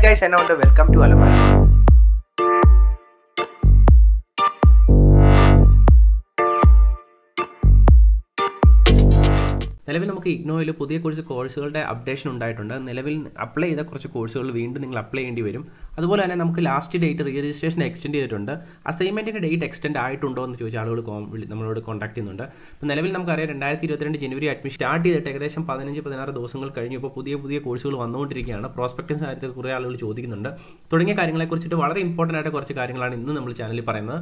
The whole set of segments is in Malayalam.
guys and now welcome to Alamar. നിലവിൽ നമുക്ക് ഇഗ്നോയിൽ പുതിയ കുറച്ച് കോഴ്സുകളുടെ അപ്ഡേഷൻ ഉണ്ടായിട്ടുണ്ട് നിലവിൽ അപ്ലൈ ചെയ്ത കുറച്ച് കോഴ്സുകൾ വീണ്ടും നിങ്ങൾ അപ്ലൈ ചെയ്യേണ്ടി വരും അതുപോലെ തന്നെ നമുക്ക് last date re registration extend ചെയ്തിട്ടുണ്ട് അസൈൻമെൻറ്റിൻ്റെ ഡേറ്റ് എക്സ്റ്റെൻഡ് ആയിട്ടുണ്ടോ എന്ന് ചോദിച്ച ആളുകൾ കോം- വിളി- നമ്മളോട് കോൺടാക്ട് ചെയ്യുന്നുണ്ട് അപ്പോൾ നിലവിൽ നമുക്കറിയാം രണ്ടായിരത്തി ഇരുപത്തിരണ്ട് ജനുവരി അഡ്മിഷൻ സ്റ്റാർട്ട് ചെയ്തിട്ട് ഏകദേശം പതിനഞ്ച് പതിനാറ് ദിവസങ്ങൾ കഴിഞ്ഞു ഇപ്പോൾ പുതിയ പുതിയ കോഴ്സുകൾ വന്നുകൊണ്ടിരിക്കുകയാണ് പ്രോസ്പെക്ടസ് കാര്യത്തിൽ കുറേ ആളുകൾ ചോദിക്കുന്നുണ്ട് തുടങ്ങിയ കാര്യങ്ങളെക്കുറിച്ചിട്ട് വളരെ ഇമ്പോർട്ടൻ്റ് ആയിട്ട് കുറച്ച് കാര്യങ്ങളാണ് ഇന്ന് നമ്മൾ ചാനലിൽ പറയുന്നത്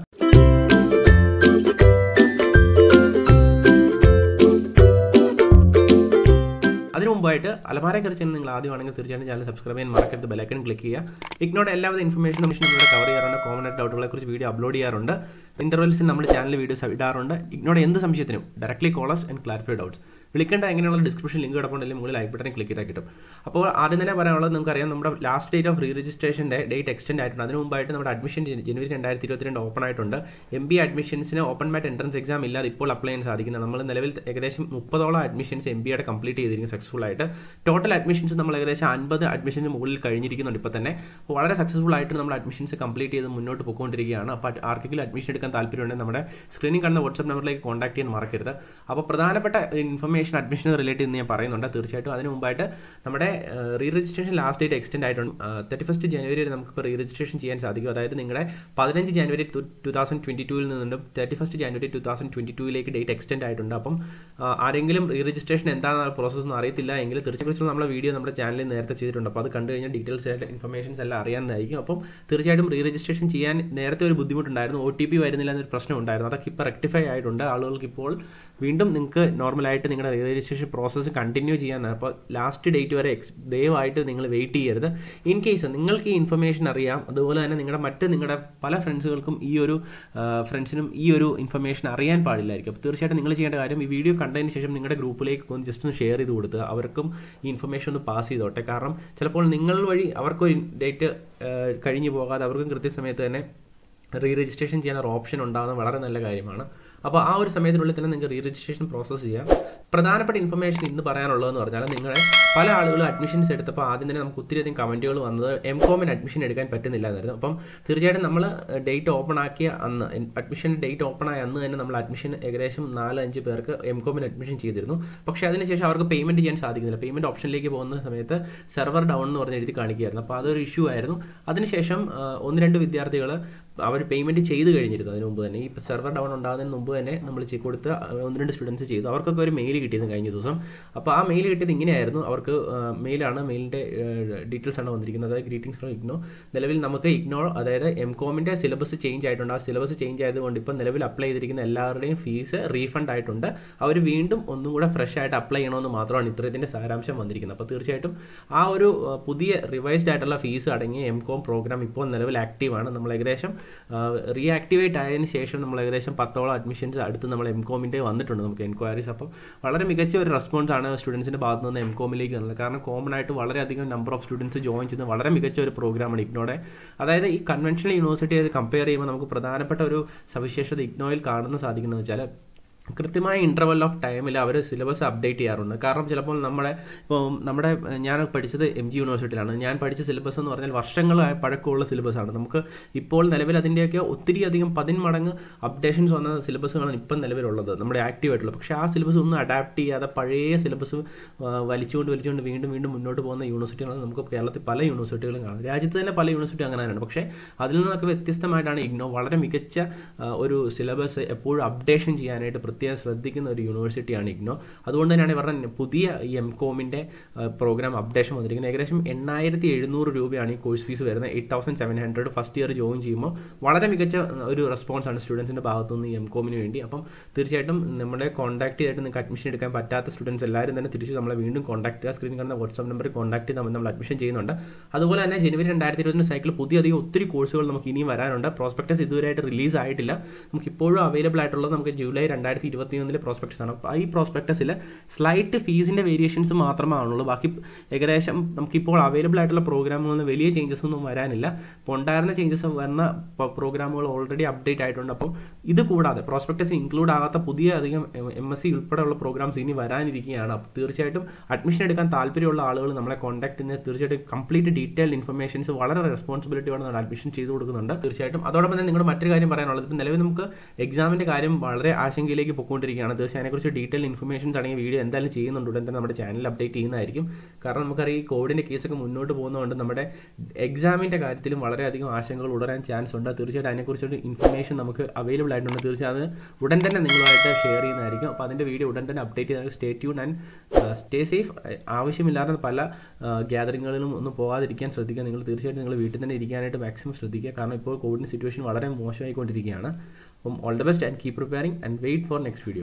അതിനു മുമ്പായിട്ട് അലമാരെ കുറിച്ച് നിങ്ങൾ ആദ്യമാണെങ്കിൽ തീർച്ചയായിട്ടും ചാനൽ സബ്സ്ക്രൈബ് ചെയ്യാൻ മറക്കരുത് ബെലൈക്കൺ ക്ലിക്ക് ചെയ്യുക ഇഗ്നോയുടെ എല്ലാവിധ ഇൻഫർമേഷനും ഇവിടെ കവർ ചെയ്യാറുണ്ട് കോമൺ ആയിട്ട് ഡൗട്ടുകളെ കുറിച്ച് വീഡിയോ അപ്ലോഡ് ചെയ്യാറുണ്ട് ഇന്റർവെൽസിൽ നമ്മുടെ ചാനൽ വീഡിയോസ് ഇടാറുണ്ട് ഇഗ്നോയുടെ എന്ത് സംശയത്തിനും directly callers and clarify doubts വിളിക്കേണ്ട എങ്ങനെയുള്ള ഡിസ്ക്രിപ്ഷൻ ലിങ്ക് കിടപ്പുണ്ടെങ്കിൽ മുകളിൽ ലൈക്ക് ബട്ടൺ ക്ലിക്ക് ചെയ്താൽ കിട്ടും അപ്പോൾ ആദ്യം തന്നെ പറയാനുള്ളത് നമുക്കറിയാം നമ്മുടെ ലാസ്റ്റ് ഡേറ്റ് ഓഫ് റീ രജിസ്ട്രേഷൻ്റെ ഡേറ്റ് എക്സ്റ്റെൻഡ് ആയിട്ടുണ്ട് അതിന് മുമ്പായിട്ട് നമ്മുടെ അഡ്മിഷൻ ജനുവരി രണ്ടായിരത്തി ഇരുപത്തിരണ്ട് ഓപ്പൺ ആയിട്ടുണ്ട് എം ബി അഡ്മിഷൻസിന് ഓപ്പൺ മാറ്റ് എൻട്രൻസ് എക്സാം ഇല്ലാതെ ഇപ്പോൾ അപ്ലൈ ചെയ്യാൻ സാധിക്കുന്നത് നമ്മൾ നിലവിൽ ഏകദേശം മുപ്പതോളം അഡ്മിഷൻസ് എം ബിയുടെ കംപ്ലീറ്റ് ചെയ്തിരിക്കും സക്സസ്ഫുൾ ആയിട്ട് ടോട്ടൽ അഡ്മിഷൻസ് നമ്മൾ ഏകദേശം അൻപത് അഡ്മിഷന് മുകളിൽ കഴിഞ്ഞിരിക്കുന്നുണ്ട് ഇപ്പോൾ തന്നെ അപ്പോൾ വളരെ സക്സസ്ഫുൾ ആയിട്ട് നമ്മൾ അഡ്മിഷൻസ് കംപ്ലീറ്റ് ചെയ്ത് മുന്നോട്ട് പോയിക്കൊണ്ടിരിക്കുകയാണ് അപ്പോൾ ആർക്കെങ്കിലും അഡ്മിഷൻ എടുക്കാൻ താല്പര്യമുണ്ടെങ്കിൽ നമ്മുടെ സ്ക്രീനിൽ കാണുന്ന വാട്സ്ആപ്പ് നമ്പറിലേക്ക് കോൺടാക്ട് ചെയ്യാൻ മറക്കരുത് അപ്പോൾ പ്രധാനപ്പെട്ട ഇൻഫർമേഷൻ അഡ്മിഷൻ റിലേറ്റ് ചെയ്യുന്ന ഞാൻ പറയുന്നുണ്ട് തീർച്ചയായിട്ടും അതിന് മുമ്പായിട്ട് നമ്മുടെ re registration last date extend ആയിട്ടുണ്ട് തേർട്ടി ഫസ്റ്റ് ജനുവരി വരെ നമുക്കിപ്പോൾ റീ രജിസ്ട്രേഷൻ ചെയ്യാൻ സാധിക്കും അതായത് നിങ്ങളുടെ പതിനഞ്ച് ജനുവരി ടു തൗസൻഡ് ട്വൻറ്റി ടൂവിൽ നിന്നുണ്ട് thirty first January to thousand twenty ടൂവിലേക്ക് ഡേറ്റ് എക്സ്റ്റെൻഡ് ആയിട്ടുണ്ട് അപ്പം ആ, ആരെങ്കിലും റീ രജിസ്ട്രേഷൻ എന്താണ് പ്രോസസ്സ് എന്ന് അറിയത്തില്ല എങ്കിൽ തീർച്ചയായിട്ടും നമ്മളെ വീഡിയോ നമ്മുടെ ചാനലിൽ നേരത്തെ ചെയ്തിട്ടുണ്ട് അപ്പോൾ അത് കണ്ടു കഴിഞ്ഞാൽ ഡീറ്റെയിൽസ് ആയിട്ട് ഇൻഫർമേഷൻസ് എല്ലാം അറിയാവുന്നതായിരിക്കും അപ്പം തീർച്ചയായിട്ടും റീ രജിസ്ട്രേഷൻ ചെയ്യാൻ നേരത്തെ ഒരു ബുദ്ധിമുട്ടുണ്ടായിരുന്നു ഒ ടി പി വരുന്നില്ല എന്നൊരു പ്രശ്നം ഉണ്ടായിരുന്നു അതൊക്കെ ഇപ്പോൾ റെക്ടിഫൈ ആയിട്ടുണ്ട് ആളുകൾക്ക് ഇപ്പോൾ വീണ്ടും നിങ്ങൾക്ക് നോർമലായിട്ട് നിങ്ങളുടെ റീ രജിസ്ട്രേഷൻ പ്രോസസ്സ് കണ്ടിന്യൂ ചെയ്യാൻ അപ്പോൾ ലാസ്റ്റ് ഡേറ്റ് വരെ എക്സ് ദയവായിട്ട് നിങ്ങൾ വെയിറ്റ് ചെയ്യരുത് ഇൻ കേസ് നിങ്ങൾക്ക് ഈ ഇൻഫർമേഷൻ അറിയാം അതുപോലെ തന്നെ നിങ്ങളുടെ മറ്റ് നിങ്ങളുടെ പല ഫ്രണ്ട്സുകൾക്കും ഈ ഒരു ഫ്രണ്ട്സിനും ഈ ഒരു ഇൻഫർമേഷൻ അറിയാൻ പാടില്ലായിരിക്കും അപ്പോൾ തീർച്ചയായിട്ടും നിങ്ങൾ ചെയ്യേണ്ട കാര്യം ഈ വീഡിയോ കണ്ടതിന് ശേഷം നിങ്ങളുടെ ഗ്രൂപ്പിലേക്ക് ഒന്ന് ജസ്റ്റ് ഒന്ന് ഷെയർ ചെയ്ത് കൊടുക്കുക അവർക്കും ഈ ഇൻഫർമേഷൻ ഒന്ന് പാസ് ചെയ്തോട്ടെ കാരണം ചിലപ്പോൾ നിങ്ങൾ വഴി അവർക്കൊരു ഡേറ്റ് കഴിഞ്ഞു പോകാതെ അവർക്കും കൃത്യസമയത്ത് തന്നെ റീ രജിസ്ട്രേഷൻ ചെയ്യാൻ ഒരു ഓപ്ഷൻ ഉണ്ടാകുന്നത് വളരെ നല്ല കാര്യമാണ് അപ്പോൾ ആ ഒരു സമയത്തിനുള്ളിൽ തന്നെ നിങ്ങൾക്ക് റീ രജിസ്ട്രേഷൻ പ്രോസസ്സ് ചെയ്യാം പ്രധാനപ്പെട്ട ഇൻഫർമേഷൻ ഇന്ന് പറയാനുള്ളതെന്ന് പറഞ്ഞാൽ നിങ്ങളെ പല ആളുകളും അഡ്മിഷൻസ് എടുത്തപ്പോൾ ആദ്യം തന്നെ നമുക്ക് ഒത്തിരിയധികം കമൻറ്റുകൾ വന്നത് എം കോമിന് അഡ്മിഷൻ എടുക്കാൻ പറ്റുന്നില്ല എന്നായിരുന്നു അപ്പം തീർച്ചയായിട്ടും നമ്മൾ ഡേറ്റ് ഓപ്പൺ ആക്കിയ അന്ന് അഡ്മിഷൻ ഡേറ്റ് ഓപ്പൺ ആയ അന്ന് തന്നെ നമ്മൾ അഡ്മിഷൻ ഏകദേശം നാല് അഞ്ച് പേർക്ക് എം കോമിന് അഡ്മിഷൻ ചെയ്തിരുന്നു പക്ഷേ അതിനുശേഷം അവർക്ക് പേയ്മെൻറ്റ് ചെയ്യാൻ സാധിക്കുന്നില്ല പേയ്മെൻറ്റ് ഓപ്ഷനിലേക്ക് പോകുന്ന സമയത്ത് സെർവർ ഡൗൺ എന്ന് പറഞ്ഞ് എഴുതി കാണിക്കുകയായിരുന്നു അപ്പോൾ അതൊരു ഇഷ്യൂ ആയിരുന്നു അതിനുശേഷം ആ, ഒന്ന് രണ്ട് വിദ്യാർത്ഥികൾ അവർ പേയ്മെൻറ്റ് ചെയ്ത് കഴിഞ്ഞിരുന്നു അതിന് മുമ്പ് തന്നെ ഈ സെർവർ ഡൗൺ ഉണ്ടാകുന്നതിന് മുമ്പ് തന്നെ നമ്മൾ ചെയ്ത് കൊടുത്ത് ഒന്ന് രണ്ട് സ്റ്റുഡൻസ് ചെയ്തു അവർക്കൊക്കെ ഒരു മെയിൽ കിട്ടിയത് കഴിഞ്ഞ ദിവസം അപ്പോൾ ആ മെയിൽ കിട്ടിയത് ഇങ്ങനെയായിരുന്നു അവർക്ക് മെയിലാണ് മെയിലിൻ്റെ ഡീറ്റെയിൽസ് ആണ് വന്നിരിക്കുന്നത് അതായത് ഗ്രീറ്റിംഗ്സ് ഫ്രം ഇഗ്നോ നിലവിൽ നമുക്ക് ഇഗ്നോ അതായത് എം കോമിൻ്റെ സിലബസ് ചേഞ്ച് ആയിട്ടുണ്ട് ആ സിലബസ് ചേഞ്ച് ആയതുകൊണ്ട് ഇപ്പം നിലവിൽ അപ്ലൈ ചെയ്തിരിക്കുന്ന എല്ലാവരുടെയും ഫീസ് റീഫണ്ട് ആയിട്ടുണ്ട് അവർ വീണ്ടും ഒന്നും കൂടെ ഫ്രഷ് ആയിട്ട് അപ്ലൈ ചെയ്യണമെന്ന് മാത്രമാണ് ഇത്രയത്തിൻ്റെ സാരാംശം വന്നിരിക്കുന്നത് അപ്പോൾ തീർച്ചയായിട്ടും ആ ഒരു ആ, പുതിയ റിവൈസ്ഡ് ആയിട്ടുള്ള ഫീസ് അടങ്ങിയ എം കോം പ്രോഗ്രാം ഇപ്പോൾ നിലവിൽ ആക്റ്റീവാണ് നമ്മൾ ഏകദേശം റീആക്ടിവേറ്റ് ആയതിനു ശേഷം നമ്മൾ ഏകദേശം പത്തോളം അഡ്മിഷൻസ് അടുത്ത് നമ്മൾ എം കോമിൻ്റെ വന്നിട്ടുണ്ട് നമുക്ക് എൻക്വയറീസ് അപ്പം വളരെ മികച്ച ഒരു റെസ്പോൺസ് ആണ് സ്റ്റുഡൻസിൻ്റെ ഭാഗത്ത് നിന്ന് എം കോമിലേക്ക് വന്നത് കാരണം കോമൺ ആയിട്ട് വളരെയധികം നമ്പർ ഓഫ് സ്റ്റുഡൻസ് ജോയിൻ ചെയ്യുന്ന വളരെ മികച്ച ഒരു പ്രോഗ്രാമാണ് ഇഗ്നോയുടെ അതായത് ഈ കൺവെൻഷണൽ യൂണിവേഴ്സിറ്റി കമ്പയർ ചെയ്യുമ്പോൾ നമുക്ക് പ്രധാനപ്പെട്ട ഒരു സവിശേഷത ഇഗ്നോയിൽ കാണുന്ന സാധിക്കുന്നത് വെച്ചാൽ കൃത്യമായ ഇൻ്റർവൽ ഓഫ് ടൈമിൽ അവർ സിലബസ് അപ്ഡേറ്റ് ചെയ്യാറുണ്ട് കാരണം ചിലപ്പോൾ നമ്മുടെ ഇപ്പോൾ നമ്മുടെ ഏഹ്, ഞാൻ പഠിച്ചത് എം ജി യൂണിവേഴ്സിറ്റിയിലാണ് ഞാൻ പഠിച്ച സിലബസ് എന്ന് പറഞ്ഞാൽ വർഷങ്ങളായ പഴക്കമുള്ള സിലബസാണ് നമുക്ക് ഇപ്പോൾ നിലവിൽ അതിൻ്റെയൊക്കെ ഒത്തിരി അധികം പതിന്മടങ്ങ് അപ്ഡേഷൻസ് വന്ന സിലബസുകളാണ് ഇപ്പം നിലവിലുള്ളത് നമ്മുടെ ആക്റ്റീവ് ആയിട്ടുള്ളത് പക്ഷേ ആ സിലബസ് ഒന്നും അഡാപ്റ്റ് ചെയ്യാതെ പഴയ സിലബസ് വലിച്ചുകൊണ്ട് വലിച്ചുകൊണ്ട് വീണ്ടും വീണ്ടും മുന്നോട്ട് പോകുന്ന യൂണിവേഴ്സിറ്റികളാണ് നമുക്ക് കേരളത്തിൽ പല യൂണിവേഴ്സിറ്റികളും കാണാം രാജ്യത്ത് തന്നെ പല യൂണിവേഴ്സിറ്റി അങ്ങനെ തന്നെയാണ് പക്ഷേ അതിൽ നിന്നൊക്കെ വ്യത്യസ്തമായിട്ടാണ് ഇഗ്നോ വളരെ മികച്ച ആ, ഒരു സിലബസ് എപ്പോഴും അപ്ഡേഷൻ ചെയ്യാനായിട്ട് പ്രത്യേകം ശ്രദ്ധിക്കുന്ന ഒരു യൂണിവേഴ്സിറ്റിയാണ് ഇഗ്നോ അതുകൊണ്ട് തന്നെയാണ് ഇവരുടെ പുതിയ ഈ എം കോമിൻ്റെ പ്രോഗ്രാം അപ്ഡേഷൻ വന്നിരിക്കുന്നത് ഏകദേശം എണ്ണായിരത്തി എഴുന്നൂറ് രൂപയാണ് ഈ കോഴ്സ് ഫീസ് വരുന്നത് eight thousand seven hundred first year join ചെയ്യുമ്പോൾ വളരെ മികച്ച ഒരു റെസ്പോൺസ് ആണ് സ്റ്റുഡൻസിൻ്റെ ഭാഗത്തു നിന്ന് ഈ എം കോമിന് വേണ്ടി അപ്പം തീർച്ചയായിട്ടും നമ്മളെ കോൺടാക്ട് ചെയ്തിട്ട് നിങ്ങൾക്ക് അഡ്മിഷൻ എടുക്കാൻ പറ്റാത്ത സ്റ്റുഡൻസ് എല്ലാവരും തന്നെ തിരിച്ച് നമ്മളെ വീണ്ടും കോൺടാക്ട് ചെയ്യുക സ്ക്രീൻ കാണുന്ന വാട്സ്ആപ്പ് നമ്പറിൽ കോൺടാക്ട് ചെയ്ത് നമ്മൾ നമ്മൾ അഡ്മിഷൻ ചെയ്യുന്നുണ്ട് അതുപോലെ തന്നെ ജനുവരി രണ്ടായിരത്തി ഇരുപത്തിന് സൈക്കിൾ പുതിയ അധികം ഒത്തിരി കോഴ്സുകൾ നമുക്ക് ഇനിയും വരാനുണ്ട് പ്രോസ്പെക്ടസ് ഇതുവരെയായിട്ട് റിലീസ് ആയിട്ടില്ല നമുക്ക് ഇപ്പോഴും അവൈലബിൾ ആയിട്ടുള്ളത് നമുക്ക് ജൂലൈ രണ്ടായിരത്തി രണ്ടായിരത്തി ഇരുപത്തി ഒന്നിലെ പ്രോസ്പെക്ടസ് ആണ് അപ്പോൾ ഈ പ്രോസ്പെക്ടസിൽ സ്ലൈറ്റ് ഫീസിൻ്റെ വേരിയേഷൻസ് മാത്രമേ ആണുള്ളൂ ബാക്കി ഏകദേശം നമുക്കിപ്പോൾ അവൈലബിൾ ആയിട്ടുള്ള പ്രോഗ്രാമുകളൊന്നും വലിയ ചേഞ്ചസ് ഒന്നും വരാനില്ല അപ്പോൾ ഉണ്ടായിരുന്ന ചേഞ്ചസ് വന്ന പ്രോഗ്രാമുകൾ ഓൾറെഡി അപ്ഡേറ്റ് ആയിട്ടുണ്ട് അപ്പോൾ ഇത് കൂടാതെ പ്രോസ്പെക്ടസ് ഇൻക്ലൂഡ് ആകാത്ത പുതിയ അധികം എം എസ് സി ഉൾപ്പെടെയുള്ള പ്രോഗ്രാംസ് ഇനി വരാനിരിക്കുകയാണ് അപ്പോൾ തീർച്ചയായിട്ടും അഡ്മിഷൻ എടുക്കാൻ താല്പര്യമുള്ള ആളുകൾ നമ്മളെ കോൺടാക്ട് ചെയ്യുന്ന തീർച്ചയായിട്ടും കംപ്ലീറ്റ് ഡീറ്റെയിൽ ഇൻഫർമേഷൻസ് വളരെ റെസ്പോൺസിബിലിറ്റിയോടെ നമ്മൾ അഡ്മിഷൻ ചെയ്ത് കൊടുക്കുന്നുണ്ട് തീർച്ചയായിട്ടും അതോടൊപ്പം തന്നെ നിങ്ങളുടെ മറ്റൊരു കാര്യം പറയാനുള്ളത് ഇപ്പം നിലവിൽ നമുക്ക് എക്സാമിൻ്റെ കാര്യം വളരെ ആശങ്കയിലേക്ക് പോയിക്കൊണ്ടിരിക്കുകയാണ് തീർച്ചയായും അതിനെക്കുറിച്ച് ഡീറ്റെയിൽ ഇൻഫർമേഷൻസ് അടങ്ങിയ വീഡിയോ എന്തായാലും ചെയ്യുന്നുണ്ട് ഉടൻ തന്നെ നമ്മുടെ ചാനൽ അപ്ഡേറ്റ് ചെയ്യുന്നതായിരിക്കും കാരണം നമുക്കറിയാം ഈ കോവിഡിൻ്റെ കേസൊക്കെ മുന്നോട്ട് പോകുന്നതുകൊണ്ട് നമ്മുടെ എക്സാമിൻ്റെ കാര്യത്തിലും വളരെയധികം ആശങ്കകൾ ഉടരാൻ ചാൻസ് ഉണ്ട് തീർച്ചയായിട്ടും അതിനെക്കുറിച്ചൊരു ഇൻഫർമേഷൻ നമുക്ക് അവൈലബിൾ ആയിട്ടുണ്ട് തീർച്ചയായും അത് ഉടൻ തന്നെ നിങ്ങളുമായിട്ട് ഷെയർ ചെയ്യുന്നതായിരിക്കും അപ്പോൾ അതിൻ്റെ വീഡിയോ ഉടൻ തന്നെ അപ്ഡേറ്റ് ചെയ്ത് stay tune and stay safe ആവശ്യമില്ലാത്ത പല ഗ്യാതറിങ്ങുകളിലും ഒന്നും പോകാതിരിക്കാൻ ശ്രദ്ധിക്കുക നിങ്ങൾ തീർച്ചയായിട്ടും നിങ്ങൾ വീട്ടിൽ തന്നെ ഇരിക്കാനായിട്ട് മാക്സിമം ശ്രദ്ധിക്കുക കാരണം ഇപ്പോൾ കോവിഡിൻ്റെ സിറ്റുവേഷൻ വളരെ മോശമായിക്കൊണ്ടിരിക്കുകയാണ് അപ്പം all the best and keep preparing and wait for next video